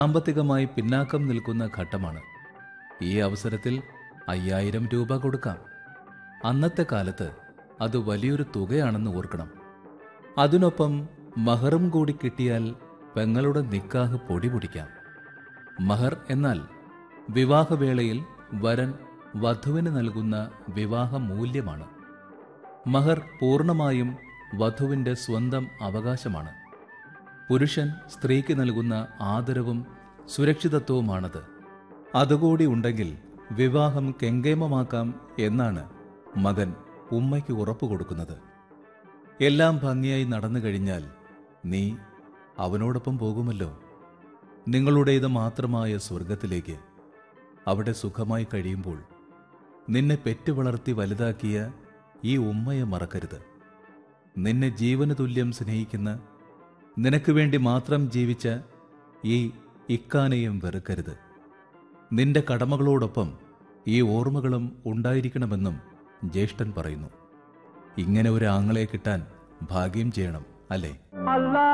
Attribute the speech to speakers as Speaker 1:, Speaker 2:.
Speaker 1: സാമ്പത്തികമായി പിന്നാക്കം നിൽക്കുന്ന ഘട്ടമാണ് ഈ അവസരത്തിൽ അയ്യായിരം രൂപ കൊടുക്കാം അന്നത്തെ കാലത്ത് അത് വലിയൊരു തുകയാണെന്ന് ഓർക്കണം അതിനൊപ്പം മഹറും കൂടി കിട്ടിയാൽ പെങ്ങളുടെ നിക്കാഹ് പൊടി പൊടിക്കാം മഹർ എന്നാൽ വിവാഹവേളയിൽ വരൻ വധുവിന് നൽകുന്ന വിവാഹ മൂല്യമാണ് മഹർ പൂർണ്ണമായും വധുവിന്റെ സ്വന്തം അവകാശമാണ് പുരുഷൻ സ്ത്രീക്ക് നൽകുന്ന ആദരവും സുരക്ഷിതത്വവുമാണത് അതുകൂടി ഉണ്ടെങ്കിൽ വിവാഹം കെങ്കേമമാക്കാം എന്നാണ് മകൻ ഉമ്മയ്ക്ക് ഉറപ്പു കൊടുക്കുന്നത് എല്ലാം ഭംഗിയായി നടന്നു കഴിഞ്ഞാൽ നീ അവനോടൊപ്പം പോകുമല്ലോ നിങ്ങളുടേത് മാത്രമായ സ്വർഗത്തിലേക്ക് അവിടെ സുഖമായി കഴിയുമ്പോൾ നിന്നെ പെറ്റു വളർത്തി വലുതാക്കിയ ഈ ഉമ്മയെ മറക്കരുത് നിന്നെ ജീവന് തുല്യം സ്നേഹിക്കുന്ന നിനക്ക് വേണ്ടി മാത്രം ജീവിച്ച ഈ ഇക്കാനെയും വെറുക്കരുത് നിന്റെ കടമകളോടൊപ്പം ഈ ഓർമ്മകളും ഉണ്ടായിരിക്കണമെന്നും ജ്യേഷ്ഠൻ പറയുന്നു ഇങ്ങനെ ഒരു ആങ്ങളെ കിട്ടാൻ ഭാഗ്യം ചെയ്യണം അല്ലേ